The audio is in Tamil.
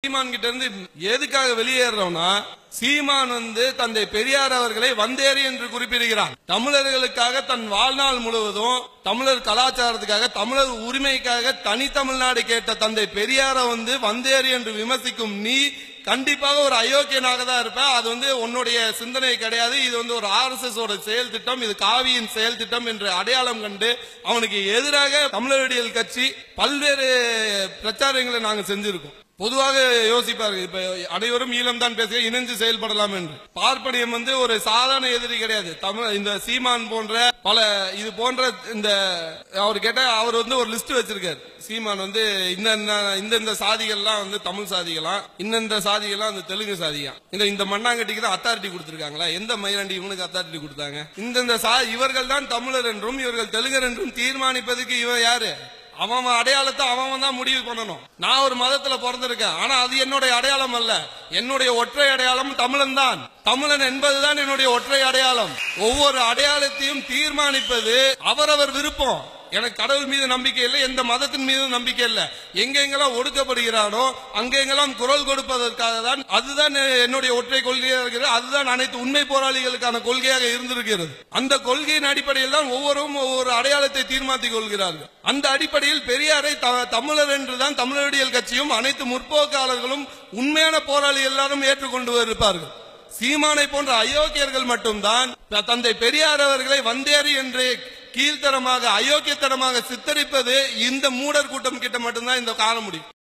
சீமான் கிட்ட இருந்து எதுக்காக வெளியேறோம்னா சீமான் வந்து தந்தை பெரியார் அவர்களை வந்தேறி என்று குறிப்பிடுகிறார் தமிழர்களுக்காக தன் வாழ்நாள் முழுவதும் தமிழர் கலாச்சாரத்துக்காக தமிழர் உரிமைக்காக தனி தமிழ்நாடு கேட்ட தந்தை பெரியார வந்து வந்தேறி என்று விமர்சிக்கும் நீ கண்டிப்பாக ஒரு அயோக்கியனாக தான் இருப்ப அது வந்து உன்னுடைய சிந்தனை கிடையாது இது வந்து ஒரு ஆர் எஸ் எஸ் ஓட செயல் திட்டம் இது காவியின் செயல் திட்டம் என்று அடையாளம் கண்டு அவனுக்கு எதிராக தமிழரடியல் கட்சி பல்வேறு பிரச்சாரங்களை நாங்கள் செஞ்சிருக்கோம் பொதுவாக யோசிப்பார்கள் இப்ப அனைவரும் ஈழம் தான் பேசுக இணைந்து செயல்படலாம் என்று பார்ப்பனியம் வந்து ஒரு சாதாரண எதிரி கிடையாது தமிழ் இந்த சீமான் போன்ற பல இது போன்ற இந்த அவர் கேட்டா அவர் வந்து ஒரு லிஸ்ட் வச்சிருக்காரு சீமான் வந்து இந்த இந்த இந்த சாதிகள்லாம் வந்து தமிழ் சாதிகளாம் இந்தந்த சாதிகள்லாம் வந்து தெலுங்கு சாதியா இந்த இந்த மண்ணாங்கட்டிக்கு தான் அத்தாரிட்டி கொடுத்திருக்காங்களா எந்த மயிலாண்டி இவனுக்கு அத்தாரிட்டி கொடுத்தாங்க இந்தந்த சா இவர்கள் தான் தமிழர் என்றும் இவர்கள் தெலுங்கர் என்றும் தீர்மானிப்பதுக்கு இவன் யாரு அவன் அவன் அடையாளத்தை அவன் அவன் தான் முடிவு பண்ணணும் நான் ஒரு மதத்துல பிறந்திருக்கேன் ஆனா அது என்னுடைய அடையாளம் அல்ல என்னுடைய ஒற்றை அடையாளம் தமிழன் தான் தமிழன் என்பதுதான் என்னுடைய ஒற்றை அடையாளம் ஒவ்வொரு அடையாளத்தையும் தீர்மானிப்பது அவரவர் விருப்பம் எனக்கு கடவுள் மீது நம்பிக்கை இல்லை எந்த மதத்தின் மீதும் நம்பிக்கை இல்லை எங்கெங்கெல்லாம் ஒடுக்கப்படுகிறானோ அங்கெங்கெல்லாம் குரல் கொடுப்பதற்காக தான் அதுதான் என்னுடைய ஒற்றை கொள்கையாக இருக்கிறது அதுதான் அனைத்து உண்மை போராளிகளுக்கான கொள்கையாக இருந்திருக்கிறது அந்த கொள்கையின் அடிப்படையில் தான் ஒவ்வொருவரும் ஒவ்வொரு அடையாளத்தை தீர்மானித்துக் கொள்கிறார்கள் அந்த அடிப்படையில் பெரியாரை த- தமிழர் என்றுதான் தமிழடியல் கட்சியும் அனைத்து முற்போக்காளர்களும் உண்மையான போராளி எல்லாரும் ஏற்றுக்கொண்டு இருப்பார்கள் சீமானை போன்ற அயோக்கியர்கள் மட்டும்தான் த- தந்தை பெரியார் அவர்களை வந்தேறி என்று கீழ்த்தரமாக அயோக்கியத்தனமாக சித்தரிப்பது இந்த மூடர் கூட்டம் கிட்ட மட்டும்தான் இந்த காண முடியும்